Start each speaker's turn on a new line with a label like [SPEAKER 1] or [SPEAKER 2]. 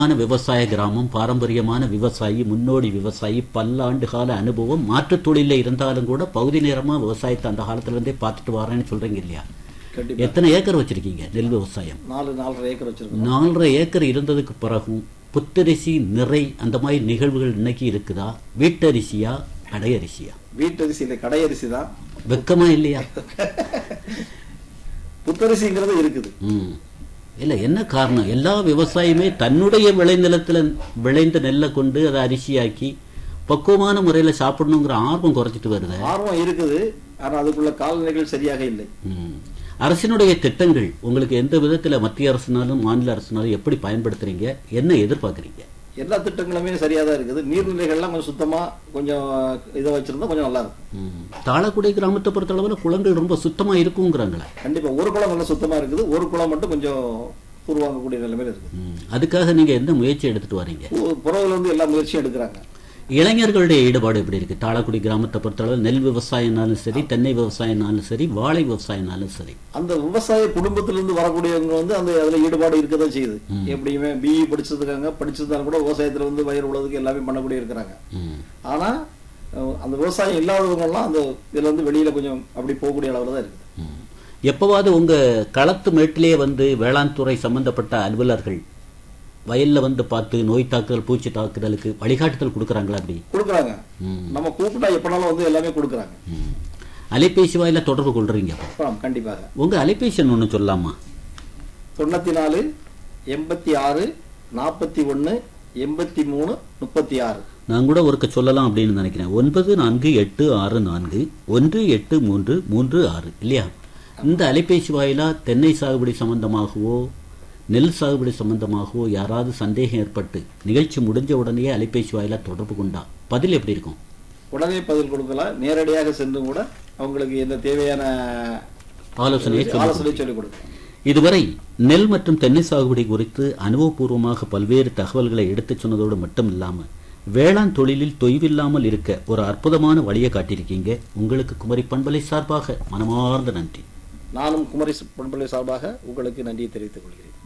[SPEAKER 1] ஆன விவசாய கிராமம் பாரம்பரியமான விவசாயி முன்னோடி விவசாயி பல்லாண்டு கால அனுபவம் மாற்றுத் தொழில இருந்தாலும் கூட பகுதி நேரமா விவசாயத்தை அந்த காலத்துல இருந்தே பார்த்துட்டு வரேன்னு சொல்றீங்க இல்லையா
[SPEAKER 2] கண்டிப்பா
[SPEAKER 1] எத்தனை ஏக்கர் வச்சிருக்கீங்க நெல் விவசாயம்
[SPEAKER 2] நாலு நாலரை ஏக்கர் வச்சிருக்கோம்
[SPEAKER 1] நாலரை ஏக்கர் இருந்ததுக்கு பிறகும் புத்தரிசி நிறை அந்த மாதிரி நிகழ்வுகள் இன்னைக்கு இருக்குதா வீட்டரிசியா கடையரிசியா
[SPEAKER 2] வீட்டரிசி இல்லை கடையரிசி தான்
[SPEAKER 1] வெக்கமா இல்லையா
[SPEAKER 2] புத்தரிசிங்கிறது இருக்குது
[SPEAKER 1] ம் இல்ல என்ன காரணம் எல்லா விவசாயியுமே தன்னுடைய விளைநிலத்துல விளைந்த நெல்லை கொண்டு அதை அரிசியாக்கி பக்குவமான முறையில சாப்பிடணுங்கிற ஆர்வம் குறைச்சிட்டு வருது
[SPEAKER 2] ஆர்வம் இருக்குது ஆனா அதுக்குள்ள காலநிலைகள் சரியாக இல்லை
[SPEAKER 1] ம். அரசினுடைய திட்டங்கள் உங்களுக்கு எந்த விதத்துல மத்திய அரசுனாலும் மாநில அரசுனாலும் எப்படி பயன்படுத்துறீங்க என்ன எதிர்பார்க்கறீங்க
[SPEAKER 2] எல்லா திட்டங்களுமே சரியா தான் இருக்குது நீர்நிலைகள்லாம் கொஞ்சம் சுத்தமா கொஞ்சம் இதை வச்சிருந்தா கொஞ்சம் நல்லா இருக்கும்
[SPEAKER 1] ம். தாளக்குடி கிராமத்தை பொறுத்தளவுல குளங்கள் ரொம்ப சுத்தமா இருக்குங்கிறாங்களே
[SPEAKER 2] கண்டிப்பா ஒரு குளம் நல்லா சுத்தமா இருக்குது ஒரு குளம் மட்டும் கொஞ்சம் உருவாங்கக்கூடிய நிலைமையில இருக்குது
[SPEAKER 1] ம். அதுக்காக நீங்க எந்த முயற்சி எடுத்துட்டு வரீங்க
[SPEAKER 2] பு- புறவுல இருந்து எல்லா முயற்சியும் எடுக்கிறாங்க
[SPEAKER 1] இளைஞர்களுடைய ஈடுபாடு எப்படி இருக்கு தாளக்குடி கிராமத்தை பொறுத்தளவு நெல் விவசாயம்னாலும் சரி தென்னை விவசாயம்னாலும் சரி வாழை விவசாயம்னாலும் சரி
[SPEAKER 2] அந்த விவசாய குடும்பத்திலிருந்து வரக்கூடியவங்க வந்து அந்த அதுல ஈடுபாடு இருக்கதான் செய்யுது எப்படியுமே பிஇ படிச்சிருக்காங்க படிச்சிருந்தாலும் கூட விவசாயத்துல வந்து வயிறு உழவுக்கு எல்லாமே பண்ணக்கூடிய இருக்கிறாங்க
[SPEAKER 1] ம்.
[SPEAKER 2] ஆனா அஹ், அந்த விவசாயம் இல்லாதவங்க எல்லாம் அந்த இதுல இருந்து வெளியில கொஞ்சம் அப்படி போகக்கூடிய அளவுல தான் இருக்குது
[SPEAKER 1] ம். எப்பவாவது உங்க களத்து மேட்டிலே வந்து வேளாண் துறை சம்பந்தப்பட்ட அலுவலர்கள் வயல்ல வந்து பார்த்து நோய் தாக்குதல் பூச்சி தாக்குதலுக்கு வழிகாட்டுதல் கொடுக்கறாங்களா அப்படி
[SPEAKER 2] கொடுக்குறாங்க
[SPEAKER 1] ம்.
[SPEAKER 2] நம்ம கூப்பிட்டா எப்பனாலும் வந்து எல்லாமே கொடுக்குறாங்க
[SPEAKER 1] ம். அலைபேசி வாயில தொடர்பு கொள்றீங்க அப்போ.
[SPEAKER 2] அப்புறம் கண்டிப்பாக
[SPEAKER 1] உங்க அலைபேசி ஒண்ணு சொல்லலாமா
[SPEAKER 2] தொண்ணூத்தி நாலு எண்பத்தி ஆறு நாற்பத்தி ஒன்னு எண்பத்தி மூணு முப்பத்தி ஆறு
[SPEAKER 1] நான் கூட ஒருக்க சொல்லலாம் அப்படின்னு நினைக்கிறேன் ஒன்பது நான்கு எட்டு ஆறு நான்கு ஒன்று எட்டு மூன்று மூன்று ஆறு இல்லையா இந்த அலைபேசி வாயிலா தென்னை சாகுபடி சம்பந்தமாகவோ நெல் சாகுபடி சம்பந்தமாகவோ யாராவது சந்தேகம் ஏற்பட்டு நிகழ்ச்சி முடிஞ்ச உடனேயே அலைபேசி வாயிலா தொடர்பு கொண்டா பதில் எப்படி இருக்கும்
[SPEAKER 2] உடனே பதில் கொடுக்கலாம் நேரடியாக சென்று கூட அவங்களுக்கு என்ன தேவையான
[SPEAKER 1] ஆலோசனையை சொல்லுங்க.
[SPEAKER 2] ஆலோசனை சொல்லிக் கொடுக்கலாம்
[SPEAKER 1] இதுவரை நெல் மற்றும் தென்னை சாகுபடி குறித்து அனுபவபூர்வமாக பல்வேறு தகவல்களை எடுத்துச் சொன்னதோடு மட்டும் இல்லாம வேளாண் தொழிலில் தொய்வில்லாமல் இருக்க ஒரு அற்புதமான வழியை காட்டியிருக்கீங்க உங்களுக்கு குமரி பண்பலை சார்பாக மனமார்ந்த நன்றி
[SPEAKER 2] நானும் குமரி பண்பலை சார்பாக உங்களுக்கு நன்றியை தெரிவித்துக் கொள்கிறேன்